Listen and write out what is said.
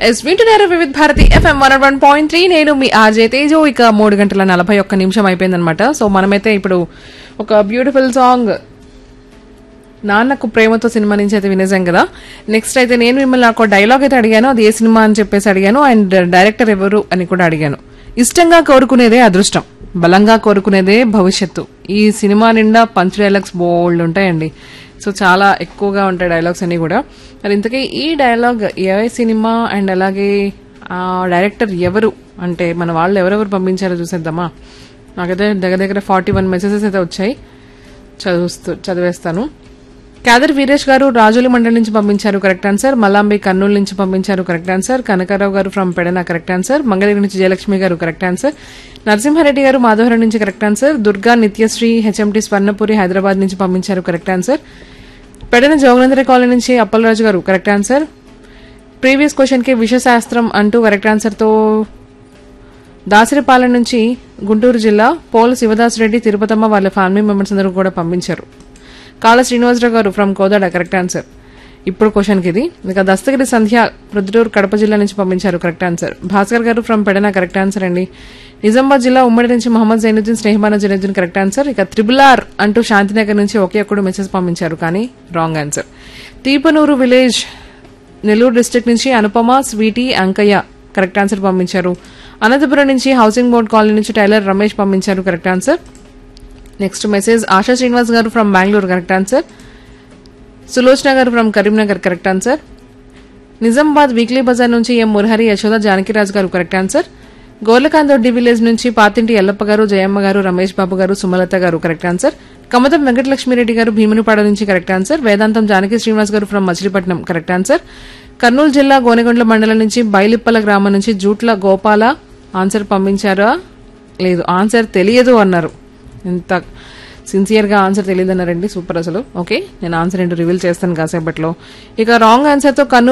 yes వింటున్నారు Vividh Bharati FM one one point three నేను మీ ఆర్జే తేజు ఇక మూడు గంటల నలభై ఒక్క నిమిషం అయిపోయిందనమాట సో మనమైతే ఇప్పుడు ఒక బ్యూటిఫుల్ సాంగ్ నాన్నకు ప్రేమతో సినిమా నుంచి అయితే వినేసాం కదా నెక్స్ట్ అయితే నేను మిమ్మల్ని నాకు డైలాగ్ అయితే అడిగాను అది ఏ సినిమా అని చెప్పేసి అడిగాను అండ్ డైరెక్టర్ ఎవరు అని కూడా అడిగాను ఇష్టంగా కోరుకునేదే అదృష్టం బలంగా కోరుకునేదే భవిష్యత్తు ఈ సినిమా నిండా పంచ్ డైలాగ్స్ బోల్డ్ ఉంటాయండి సో చాలా ఎక్కువగా ఉంటాయి డైలాగ్స్ అన్ని కూడా మరి ఇంతకీ ఈ డైలాగ్ ఏ సినిమా అండ్ అలాగే ఆ డైరెక్టర్ ఎవరు అంటే మన వాళ్ళు ఎవరెవరు పంపించారో చూసేద్దామా నాకైతే దగ్గర దగ్గర ఫార్టీ వన్ మెసేజెస్ అయితే వచ్చాయి చదువుస్తూ చదివేస్తాను కాదర్ వీరేష్ గారు రాజుల మండలి నుంచి పంపించారు కరెక్ట్ ఆన్సర్ మల్లాంబి కర్నూలు నుంచి పంపించారు correct answer Kanakarao garu from Pedana correct answer Mangalagiri నుంచి జయలక్ష్మి గారు కరెక్ట్ ఆన్సర్ నరసింహారెడ్డి గారు మాధవరం నుంచి correct answer Durga Nityasri H M T Swarnapuri Hyderabad నుంచి పంపించారు correct answer Pedana Joganandari colony నుంచి అప్పలరాజు గారు కరెక్ట్ ఆన్సర్ ప్రీవియస్ క్వశ్చన్ కి విషశాస్త్రం అంటూ కరెక్ట్ ఆన్సర్ తో దాసరిపాలెం నుంచి గుంటూరు జిల్లా పోల శివదాస్ రెడ్డి తిరుపతమ్మ వాళ్ళ ఫ్యామిలీ మెంబర్స్ అందరూ కూడా పంపించారు కాళ శ్రీనివాసరావు గారు ఫ్రమ్ కోదాడ కరెక్ట్ ఆన్సర్ ఇప్పుడు క్వశ్చన్కి ఇది ఇక దస్తగిరి సంధ్య ప్రొద్దుటూరు కడప జిల్లా నుంచి పంపించారు కరెక్ట్ ఆన్సర్ భాస్కర్ గారు ఫ్రమ్ పెడన కరెక్ట్ ఆన్సర్ అండి నిజామాబాద్ జిల్లా ఉమ్మడి నుంచి మహమ్మద్ జైనుద్దీన్ స్నేహమాన జైనుద్దీన్ కరెక్ట్ ఆన్సర్ ఇక త్రిబుల్ ఆర్ అంటూ శాంతినగర్ నుంచి ఒకే ఒక్కడు మెసేజ్ పంపించారు కానీ wrong answer Theepanuru village Nellore district నుంచి Anupama Sweety Ankaiah correct answer పంపించారు అనంతపురం నుంచి హౌసింగ్ బోర్డ్ కాలనీ నుంచి టైలర్ రమేష్ పంపించారు correct answer next message Asha Srinivas garu from Bengaluru correct answer Sulochana garu from Karimnagar correct answer Nizamabad weekly బజార్ నుంచి ఎం మురహరి యశోద జానకిరాజ్ గారు కరెక్ట్ ఆన్సర్ గోర్లకాందొడ్డి విలేజ్ నుంచి పాతింటి ఎల్లప్ప గారు జయమ్మ గారు రమేష్ బాబు గారు సుమలత గారు కరెక్ట్ ఆన్సర్ కమతం వెంకటలక్ష్మిరెడ్డి గారు భీమునిపాడ నుంచి కరెక్ట్ ఆన్సర్ వేదాంతం Janaki Srinivas garu from Machilipatnam correct answer Kurnool జిల్లా గోనెగొండ్ల మండలం నుంచి బైలిప్పల గ్రామం నుంచి జూట్ల గోపాల ఆన్సర్ పంపించారా లేదు ఆన్సర్ తెలియదు అన్నారు ఎంత సిన్సియర్ గా ఆన్సర్ తెలియదన్నారండి సూపర్ అసలు ఓకే నేను ఆన్సర్ ఏంటో రివీల్ చేస్తాను కాసేపట్లో ఇక రాంగ్ ఆన్సర్ తో కర్నూలు